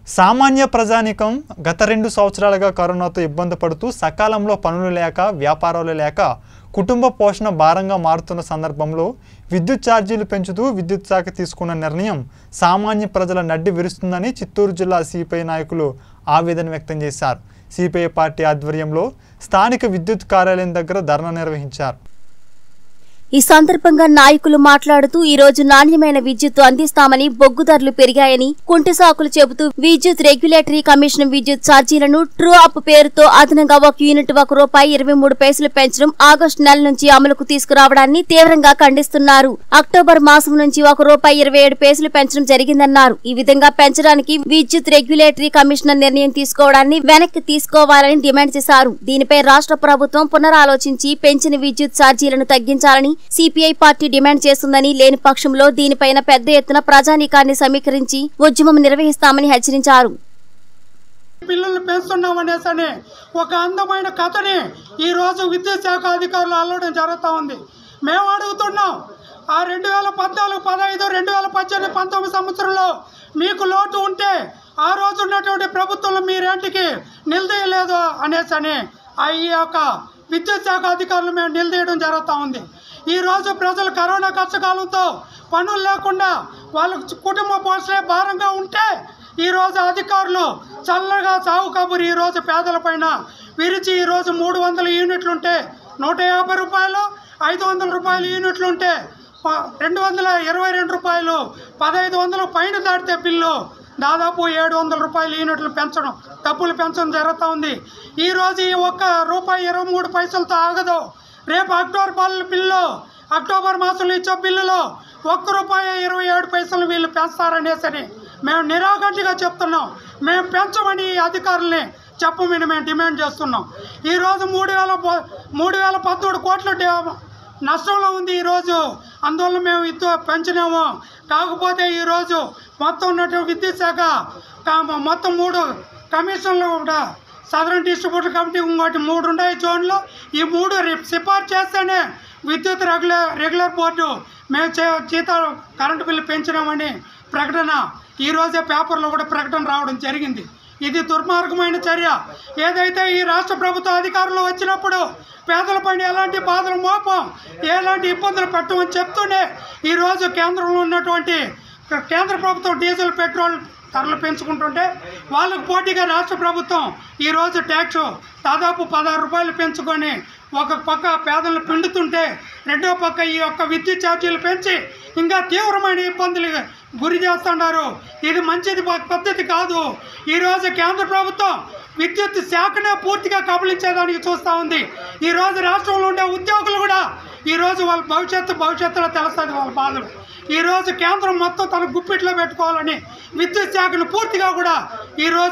సామాన్య ప్రజానికం గత రెండు సంవత్సరాలుగా కరోనాతో ఇబ్బంది పడుతూ సకాలంలో పనులు లేక వ్యాపారాలు లేక కుటుంబ పోషణ భారంగా మారుతున్న సందర్భంలో విద్యుత్ ఛార్జీలు పెంచుతూ విద్యుత్ శాఖ తీసుకున్న నిర్ణయం సామాన్య ప్రజల నడ్డి విరుస్తుందని చిత్తూరు జిల్లా సిపిఐ నాయకులు ఆవేదన వ్యక్తం చేశారు సిపిఐ పార్టీ ఆధ్వర్యంలో స్థానిక విద్యుత్ కార్యాలయం దగ్గర ధర్నా నిర్వహించారు ఈ సందర్భంగా నాయకులు మాట్లాడుతూ ఈ రోజు నాణ్యమైన విద్యుత్ అందిస్తామని బొగ్గు ధరలు పెరిగాయని కుంటి సాకులు చెబుతూ విద్యుత్ రెగ్యులేటరీ కమిషన్ విద్యుత్ ఛార్జీలను ట్రూ అప్ పేరుతో అదనంగా ఒక యూనిట్ ఒక రూపాయి ఇరవై మూడు పైసలు పెంచడం ఆగస్టు నెల నుంచి అమలుకు తీసుకురావడాన్ని తీవ్రంగా ఖండిస్తున్నారు అక్టోబర్ మాసం నుంచి ఒక రూపాయి ఇరవై ఏడు పైసలు పెంచడం జరిగిందన్నారు ఈ విధంగా పెంచడానికి విద్యుత్ రెగ్యులేటరీ కమిషనర్ నిర్ణయం తీసుకోవడాన్ని వెనక్కి తీసుకోవాలని డిమాండ్ చేశారు దీనిపై రాష్ట్ర ప్రభుత్వం పునరాలోచించి పెంచిన విద్యుత్ ఛార్జీలను తగ్గించాలని సిపిఐ పార్టీ డిమాండ్ చేస్తుందని లేని పక్షంలో దీనిపైన పెద్ద ఎత్తున ప్రజానీకాన్ని సమీకరించి ఉద్యమం నిర్వహిస్తామని హెచ్చరించారు బిల్లులు పెంచుతున్నామనేసి అని ఒక అందమైన కథని ఈరోజు విద్యుత్ శాఖ అధికారులు అల్లడం జరుగుతూ ఉంది మేము అడుగుతున్నాం ఆ రెండు వేల పద్నాలుగు పదహైదు రెండు వేల పద్దెనిమిది పంతొమ్మిది సంవత్సరంలో మీకు లోటు ఉంటే ఆ రోజు ఉన్నటువంటి ప్రభుత్వంలో మీరేంటికి నిలదీయలేదు అనేసి అని ఆ ఈ యొక్క విద్యుత్ శాఖ అధికారులు మేము నిలదీయడం జరుగుతూ ఉంది ఈరోజు ప్రజలు కరోనా కష్టకాలంతో పనులు లేకుండా వాళ్ళకు కుటుంబ పోషణే భారంగా ఉంటే ఈరోజు అధికారులు చల్లగా సాగు కబురు ఈరోజు పేదల పైన విరిచి ఈరోజు మూడు వందల యూనిట్లు ఉంటే నూట యాభై రూపాయలు ఐదు వందల రూపాయలు యూనిట్లు ఉంటే ప- రెండు వందల ఇరవై రెండు రూపాయలు పదహైదు వందలు పైన దాటితే బిల్లు దాదాపు ఏడు వందల రూపాయలు యూనిట్లు పెంచడం డబ్బులు పెంచడం జరుగుతూ ఉంది ఈరోజు ఈ ఒక్క రూపాయి ఇరవై మూడు పైసలతో ఆగదు రేపు అక్టోబర్ బిల్లు బిల్లు అక్టోబర్ మాసంలో ఇచ్చే బిల్లులో ఒక్క రూపాయి ఇరవై ఏడు పైసలు వీళ్ళు పెంచుతారనేసరి మేము నిరాఘంటిగా చెప్తున్నాం మేము పెంచమని ఈ అధికారుల్ని చెప్పమని మేము డిమాండ్ చేస్తున్నాం ఈరోజు మూడు వేల ప- మూడు వేల పదమూడు కోట్ల డే- నష్టంలో ఉంది ఈరోజు అందువల్ల మేము ఇద్దు పెంచినాము కాకపోతే ఈరోజు మొత్తం ఉన్నటువంటి విద్యుత్ శాఖ కా- మొత్తం మూడు కమిషన్లు కూడా సదరన్ డిస్ట్రిబ్యూటర్ కమిటీ ఇంకోటి మూడు ఉన్నాయి జోన్లు ఈ మూడు రి- సిఫార్సు చేస్తేనే విద్యుత్ రెగ్యులర్ రెగ్యులర్ బోర్డు మేము చే జీతాలు కరెంటు బిల్లు పెంచినామని ప్రకటన ఈరోజే పేపర్లో కూడా ప్రకటన రావడం జరిగింది ఇది దుర్మార్గమైన చర్య ఏదైతే ఈ రాష్ట్ర ప్రభుత్వ అధికారులు వచ్చినప్పుడు పేదలపైన ఎలాంటి బాధలు మోపం ఎలాంటి ఇబ్బందులు పెట్టమని చెప్తూనే ఈరోజు కేంద్రంలో ఉన్నటువంటి కేంద్ర ప్రభుత్వం డీజిల్ పెట్రోల్ ధరలు పెంచుకుంటుంటే వాళ్ళకు పోటీగా రాష్ట్ర ప్రభుత్వం ఈరోజు ట్యాక్స్ దాదాపు పదహారు రూపాయలు పెంచుకొని ఒక పక్క పేదలను పిండుతుంటే రెండో పక్క ఈ యొక్క విద్యుత్ ఛార్జీలు పెంచి ఇంకా తీవ్రమైన ఇబ్బందులు గురి చేస్తున్నారు ఇది మంచిది ప- పద్ధతి కాదు ఈరోజు కేంద్ర ప్రభుత్వం విద్యుత్ శాఖనే పూర్తిగా కబలించేదానికి చూస్తూ ఉంది ఈరోజు రాష్ట్రంలో ఉండే ఉద్యోగులు కూడా ఈరోజు వాళ్ళ భవిష్యత్తు భవిష్యత్తులో తెలుస్తుంది వాళ్ళ బాధలు ఈరోజు కేంద్రం మొత్తం తన గుప్పిట్లో పెట్టుకోవాలని విద్యుత్ శాఖను పూర్తిగా కూడా ఈరోజు